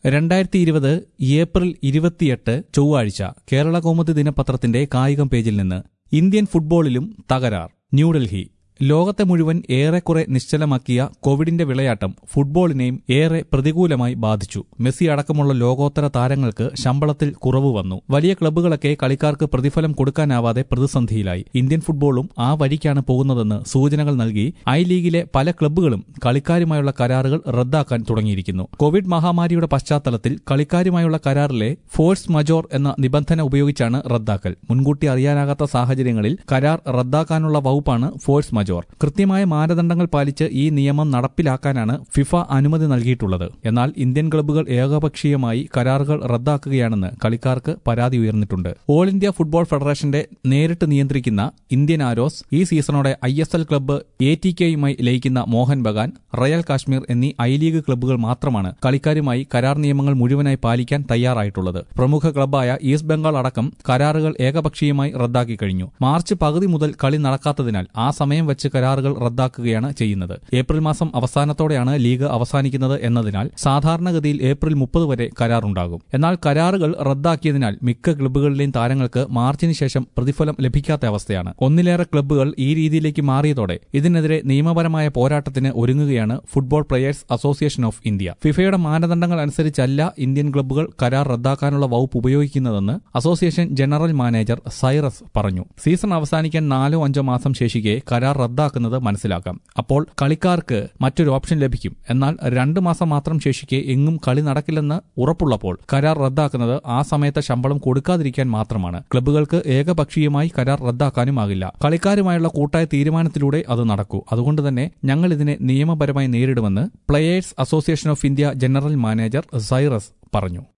രണ്ടായിരത്തി ഇരുപത് ഏപ്രിൽ ഇരുപത്തിയെട്ട് ചൊവ്വാഴ്ച കേരള കൗമുദി ദിനപത്രത്തിന്റെ കായികം പേജിൽ നിന്ന് ഇന്ത്യൻ ഫുട്ബോളിലും തകരാർ ന്യൂഡൽഹി ലോകത്തെ മുഴുവൻ ഏറെക്കുറെ നിശ്ചലമാക്കിയ കോവിഡിന്റെ വിളയാട്ടം ഫുട്ബോളിനെയും ഏറെ പ്രതികൂലമായി ബാധിച്ചു മെസ്സി അടക്കമുള്ള ലോകോത്തര താരങ്ങൾക്ക് ശമ്പളത്തിൽ കുറവ് വന്നു വലിയ ക്ലബ്ബുകളൊക്കെ കളിക്കാർക്ക് പ്രതിഫലം കൊടുക്കാനാവാതെ പ്രതിസന്ധിയിലായി ഇന്ത്യൻ ഫുട്ബോളും ആ വഴിക്കാണ് പോകുന്നതെന്ന് സൂചനകൾ നൽകി ഐ ലീഗിലെ പല ക്ലബ്ബുകളും കളിക്കാരുമായുള്ള കരാറുകൾ റദ്ദാക്കാൻ തുടങ്ങിയിരിക്കുന്നു കോവിഡ് മഹാമാരിയുടെ പശ്ചാത്തലത്തിൽ കളിക്കാരുമായുള്ള കരാറിലെ ഫോഴ്സ് മജോർ എന്ന നിബന്ധന ഉപയോഗിച്ചാണ് റദ്ദാക്കൽ മുൻകൂട്ടി അറിയാനാകാത്ത സാഹചര്യങ്ങളിൽ കരാർ റദ്ദാക്കാനുള്ള വകുപ്പാണ് ഫോഴ്സ് മജോർ കൃത്യമായ മാനദണ്ഡങ്ങൾ പാലിച്ച് ഈ നിയമം നടപ്പിലാക്കാനാണ് ഫിഫ അനുമതി നൽകിയിട്ടുള്ളത് എന്നാൽ ഇന്ത്യൻ ക്ലബ്ബുകൾ ഏകപക്ഷീയമായി കരാറുകൾ റദ്ദാക്കുകയാണെന്ന് കളിക്കാർക്ക് പരാതി ഉയർന്നിട്ടുണ്ട് ഓൾ ഇന്ത്യ ഫുട്ബോൾ ഫെഡറേഷന്റെ നേരിട്ട് നിയന്ത്രിക്കുന്ന ഇന്ത്യൻ ആരോസ് ഈ സീസണോടെ I S L club A T കെയുമായി ലയിക്കുന്ന മോഹൻ ബഗാൻ റയൽ കാശ്മീർ എന്നീ ഐ ലീഗ് ക്ലബ്ബുകൾ മാത്രമാണ് കളിക്കാരുമായി കരാർ നിയമങ്ങൾ മുഴുവനായി പാലിക്കാൻ തയ്യാറായിട്ടുള്ളത് പ്രമുഖ ക്ലബ്ബായ ഈസ്റ്റ് ബംഗാൾ അടക്കം കരാറുകൾ ഏകപക്ഷീയമായി റദ്ദാക്കി കഴിഞ്ഞു മാർച്ച് പകുതി മുതൽ കളി നടക്കാത്തതിനാൽ ആ സമയം വെച്ച് കരാറുകൾ റദ്ദാക്കുകയാണ് ചെയ്യുന്നത് ഏപ്രിൽ മാസം അവസാനത്തോടെയാണ് ലീഗ് അവസാനിക്കുന്നത് എന്നതിനാൽ സാധാരണഗതിയിൽ ഏപ്രിൽ മുപ്പത് വരെ കരാറുണ്ടാകും എന്നാൽ കരാറുകൾ റദ്ദാക്കിയതിനാൽ മിക്ക ക്ലബ്ബുകളിലെയും താരങ്ങൾക്ക് മാർച്ചിന് ശേഷം പ്രതിഫലം ലഭിക്കാത്ത അവസ്ഥയാണ് ഒന്നിലേറെ ക്ലബ്ബുകൾ ഈ രീതിയിലേക്ക് മാറിയതോടെ ഇതിനെതിരെ നിയമപരമായ പോരാട്ടത്തിന് ഒരുങ്ങുകയാണ് football players association of India ഫിഫയുടെ മാനദണ്ഡങ്ങൾ അനുസരിച്ചല്ല ഇന്ത്യൻ ക്ലബ്ബുകൾ കരാർ റദ്ദാക്കാനുള്ള വകുപ്പ് ഉപയോഗിക്കുന്നതെന്ന് അസോസിയേഷൻ ജനറൽ മാനേജർ സൈറസ് പറഞ്ഞു സീസൺ അവസാനിക്കാൻ നാലോ അഞ്ചോ മാസം ശേഷിക്കെ കരാർ റദ്ദാക്കുന്നത് മനസ്സിലാക്കാം അപ്പോൾ കളിക്കാർക്ക് മറ്റൊരു ഓപ്ഷൻ ലഭിക്കും എന്നാൽ രണ്ടു മാസം മാത്രം ശേഷിക്കെ എങ്ങും കളി നടക്കില്ലെന്ന് ഉറപ്പുള്ളപ്പോൾ കരാർ റദ്ദാക്കുന്നത് ആ സമയത്ത് ശമ്പളം കൊടുക്കാതിരിക്കാൻ മാത്രമാണ് ക്ലബ്ബുകൾക്ക് ഏകപക്ഷീയമായി കരാർ റദ്ദാക്കാനുമാകില്ല കളിക്കാരുമായുള്ള കൂട്ടായ തീരുമാനത്തിലൂടെ അത് നടക്കൂ അതുകൊണ്ട് തന്നെ ഞങ്ങൾ ഇതിനെ നിയമപരമായി നേരിടുമെന്ന് players association of India general manager Cyrus പറഞ്ഞു